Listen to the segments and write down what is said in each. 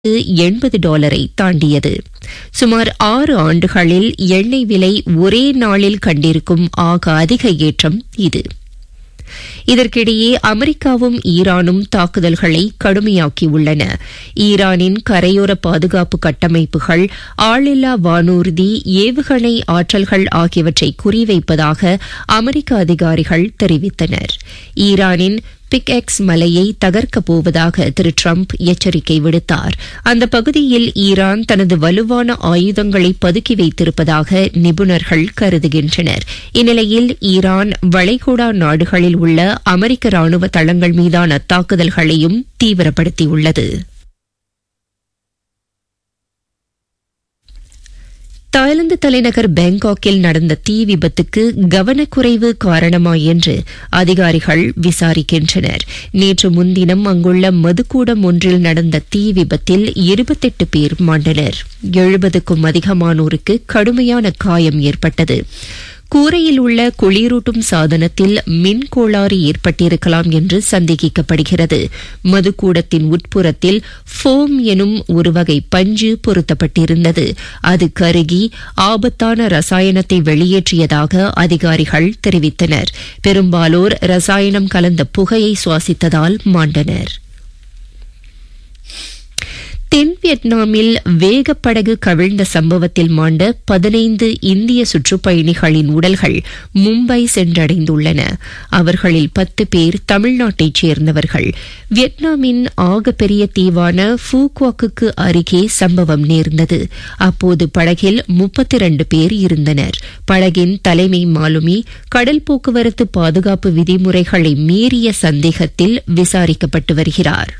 எண்பது டாலரை தாண்டியது சுமார் ஆறு ஆண்டுகளில் எண்ணெய் விலை ஒரே நாளில் கண்டிருக்கும் ஆக அதிக ஏற்றம் இது இதற்கிடையே அமெரிக்காவும் ஈரானும் தாக்குதல்களை கடுமையாக்கியுள்ளன ஈரானின் கரையோர பாதுகாப்பு கட்டமைப்புகள் ஆளில்லா வானூர்தி ஏவுகணை ஆற்றல்கள் ஆகியவற்றை குறிவைப்பதாக அமெரிக்க அதிகாரிகள் தெரிவித்தனர் ஈரானின் பிக்எக்ஸ் மலையை தகர்க்கப் போவதாக திரு டிரம்ப் எச்சரிக்கை விடுத்தார் அந்த பகுதியில் ஈரான் தனது வலுவான ஆயுதங்களை பதுக்கி வைத்திருப்பதாக நிபுணர்கள் கருதுகின்றனர் இந்நிலையில் ஈரான் வளைகுடா நாடுகளில் உள்ள அமெரிக்க ராணுவ தளங்கள் மீதான தாக்குதல்களையும் தீவிரப்படுத்தியுள்ளது தாய்லாந்து தலைநகர் பேங்காக்கில் நடந்த தீ விபத்துக்கு கவனக்குறைவு காரணமா என்று அதிகாரிகள் விசாரிக்கின்றனர் நேற்று முன்தினம் அங்குள்ள மதுக்கூடம் ஒன்றில் நடந்த தீ விபத்தில் இருபத்தெட்டு பேர் மாண்டனர் எழுபதுக்கும் அதிகமானோருக்கு கடுமையான காயம் ஏற்பட்டது கூரையில் உள்ள குளிரூட்டும் சாதனத்தில் மின் கோளாறு ஏற்பட்டிருக்கலாம் என்று சந்தேகிக்கப்படுகிறது மதுக்கூடத்தின் உட்புறத்தில் ஃபோம் எனும் ஒரு வகை பஞ்சு பொருத்தப்பட்டிருந்தது அது கருகி ஆபத்தான ரசாயனத்தை வெளியேற்றியதாக அதிகாரிகள் தெரிவித்தனர் பெரும்பாலோர் ரசாயனம் கலந்த புகையை சுவாசித்ததால் மாண்டனர் தென் வியட்நாமில் வேகப்படகு கவிழ்ந்த சம்பவத்தில் மாண்ட பதினைந்து இந்திய சுற்றுப்பயணிகளின் உடல்கள் மும்பை சென்றடைந்துள்ளன அவர்களில் பத்து பேர் தமிழ்நாட்டைச் சேர்ந்தவர்கள் வியட்நாமின் ஆகப்பெரிய தீவான ஃபூக்வாக்குக்கு அருகே சம்பவம் நேர்ந்தது அப்போது படகில் முப்பத்தி இரண்டு பேர் இருந்தனர் படகின் தலைமை மாலுமி கடல் போக்குவரத்து பாதுகாப்பு விதிமுறைகளை மீறிய சந்தேகத்தில் விசாரிக்கப்பட்டு வருகிறார்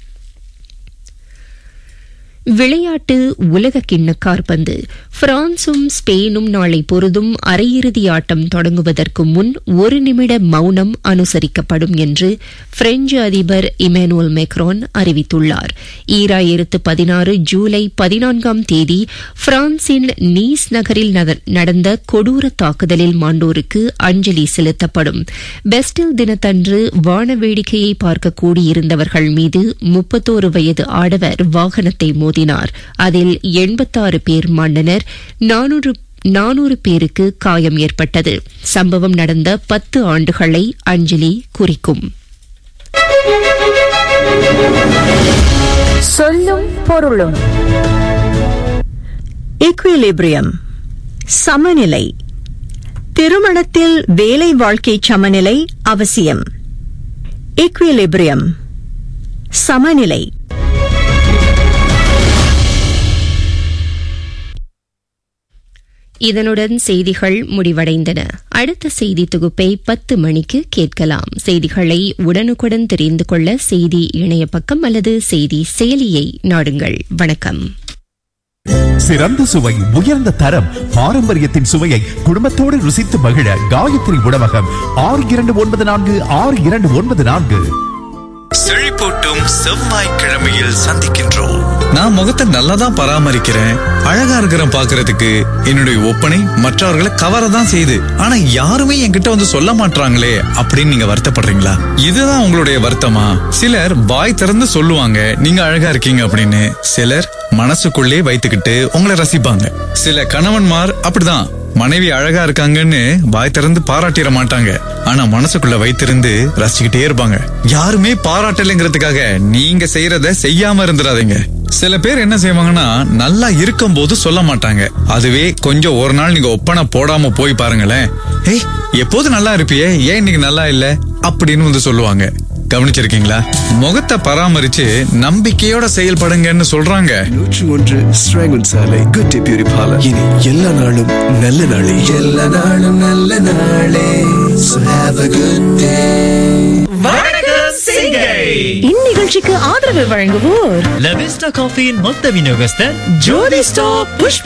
விளையாட்டு உலக கிண்ண கார்பந்து பிரான்சும் ஸ்பெயினும் நாளை பொருதும் அரையிறுதி ஆட்டம் தொடங்குவதற்கு முன் ஒரு நிமிட மௌனம் அனுசரிக்கப்படும் என்று பிரெஞ்சு அதிபர் இமானுவல் மெக்ரோன் அறிவித்துள்ளார் ஈராயிரத்து பதினாறு ஜூலை பதினான்காம் தேதி பிரான்சின் நீஸ் நகரில் நடந்த கொடூர தாக்குதலில் மாண்டோருக்கு அஞ்சலி செலுத்தப்படும் பெஸ்டில் தினத்தன்று வான வேடிக்கையை பார்க்க கூடியிருந்தவர்கள் மீது முப்பத்தோரு வயது ஆடவர் வாகனத்தை மோதி மோதினார் அதில் எண்பத்தாறு பேர் மாண்டனர் நானூறு நானூறு பேருக்கு காயம் ஏற்பட்டது சம்பவம் நடந்த பத்து ஆண்டுகளை அஞ்சலி குறிக்கும் சொல்லும் பொருளும் ஈக்குவிலிபிரியம் சமநிலை திருமணத்தில் வேலை வாழ்க்கை சமநிலை அவசியம் ஈக்குவிலிபிரியம் சமநிலை இதனுடன் செய்திகள் முடிவடைந்தன அடுத்த செய்தி தொகுப்பை பத்து மணிக்கு கேட்கலாம் செய்திகளை உடனுக்குடன் தெரிந்து கொள்ள செய்தி இணைய பக்கம் அல்லது செய்தி செயலியை நாடுங்கள் வணக்கம் சிறந்த சுவை உயர்ந்த தரம் பாரம்பரியத்தின் சுவையை குடும்பத்தோடு ருசித்து மகிழ காயத்ரி உணவகம் ஆறு இரண்டு ஒன்பது நான்கு ஆறு இரண்டு ஒன்பது நான்கு செழிப்பூட்டும் செவ்வாய்க்கிழமையில் சந்திக்கின்றோம் நான் முகத்தை நல்லா தான் பராமரிக்கிறேன் அழகா இருக்கிறேன் பாக்குறதுக்கு என்னுடைய ஒப்பனை மற்றவர்களை கவர தான் செய்யுது ஆனா யாருமே என்கிட்ட வந்து சொல்ல மாட்டாங்களே அப்படின்னு நீங்க வருத்தப்படுறீங்களா இதுதான் உங்களுடைய வருத்தமா சிலர் வாய் திறந்து சொல்லுவாங்க நீங்க அழகா இருக்கீங்க அப்படின்னு சிலர் மனசுக்குள்ளே வைத்துக்கிட்டு உங்களை ரசிப்பாங்க சில கணவன்மார் அப்படிதான் மனைவி அழகா இருக்காங்கன்னு வாய் திறந்து பாராட்டிட மாட்டாங்க ஆனா மனசுக்குள்ள வைத்திருந்து ரசிச்சுக்கிட்டே இருப்பாங்க யாருமே பாராட்டலைங்கிறதுக்காக நீங்க செய்யறத செய்யாம இருந்துடாதீங்க சில பேர் என்ன செய்வாங்கன்னா நல்லா இருக்கும் போது சொல்ல மாட்டாங்க அதுவே கொஞ்சம் ஒரு நாள் நீங்க ஒப்பனை போடாம போய் பாருங்களேன் ஏய் எப்போது நல்லா இருப்பியே ஏன் இன்னைக்கு நல்லா இல்ல அப்படின்னு வந்து சொல்லுவாங்க கவனிச்சிருக்கீங்களா முகத்தை பராமரிச்சு நம்பிக்கையோட செயல்படுங்கன்னு சொல்றாங்க நூற்று ஒன்று ஸ்ராங்கன் சாலை குட் டே பியூரி பார்லர் இனி எல்லா நாளும் நல்ல நாளே எல்லா நாளும் நல்ல நாளே So have a good day. இந்நிகழ்ச்சிக்கு ஆதரவு வழங்குவோர் லவிஸ்டா காஃபியின் மொத்த விநியோகஸ்தர் ஜோதி ஸ்டாப் புஷ்ப